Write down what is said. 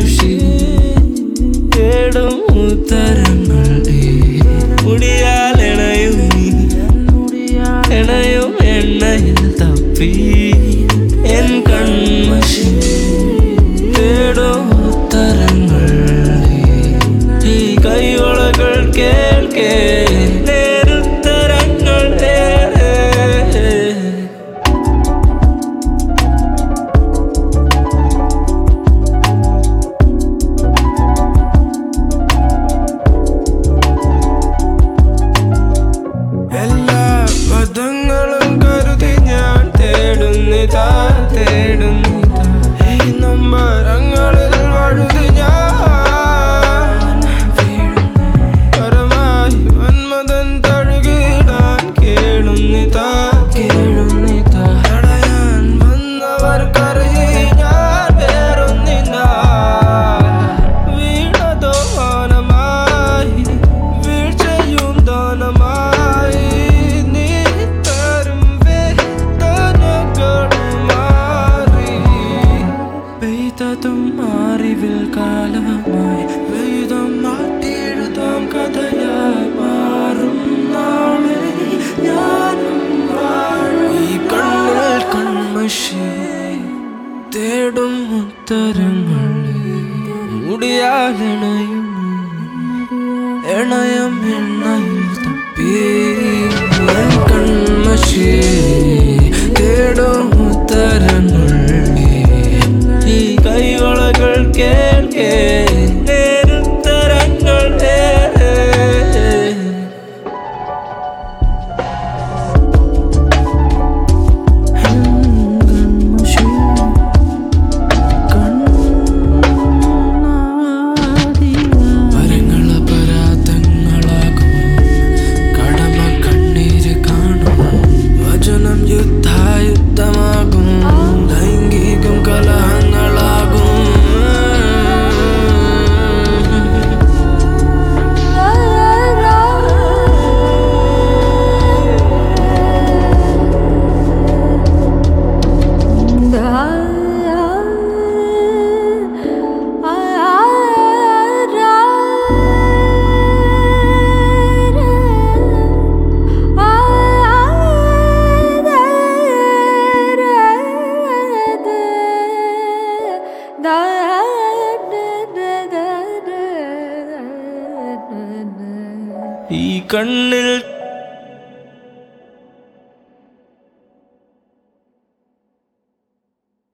കൺമഷി തേടും ഉത്തരങ്ങൾ മുടിയാൽ ഇണയും നീ ഇണയും എണ്ണയിൽ തപ്പി എൻ കൺമഷി തേടും ഉത്തരങ്ങൾ ഈ കൈവളകൾ കേൾക്കേ നേരുത്തരങ്ങൾ എല്ലാ പദങ്ങളും കരുതി ഞാൻ തേടുന്നിതാ തേടുന്നിതാ ഈ നമ്പരങ്ങളിൽ വഴുതി ഞാൻ പരമായി വന്മതൻ തഴുകിടാൻ കേളുന്നിതാ കേളുന്നിതാ തടയാൻ വന്നവർക്കറിയേ ഞാൻ വേറൊന്നിനാ വീണതോ മാനമായി വീഴ്ചയും ദാനമായി നീ തരും വേദനകൾ മാറി പെയ്തതും അറിവിൽ കാലമായി വേദം മാറ്റിയെഴുതാം കഥയായി മാറും നാളെ ഞാനും വാഴും ഈ കണ്ണിൽ കൺമഷി തേടും ഉത്തരങ്ങൾ മുടിയാലിണയും ഇണയം എണ്ണയിൽ തപ്പി എൻ കൺമഷി തേടും ഉത്തരങ്ങൾ ഈ കൈവളകൾ കേൾക്കേ നേരുത്തരങ്ങൾ വരങ്ങള പരാതങ്ങളാകും കടമ കണ്ണീര് കാണും വചനം യുദ്ധായുദ്ധമാകും ലൈംഗികം കലഹങ്ങളാകും ഈ കണ്ണിൽ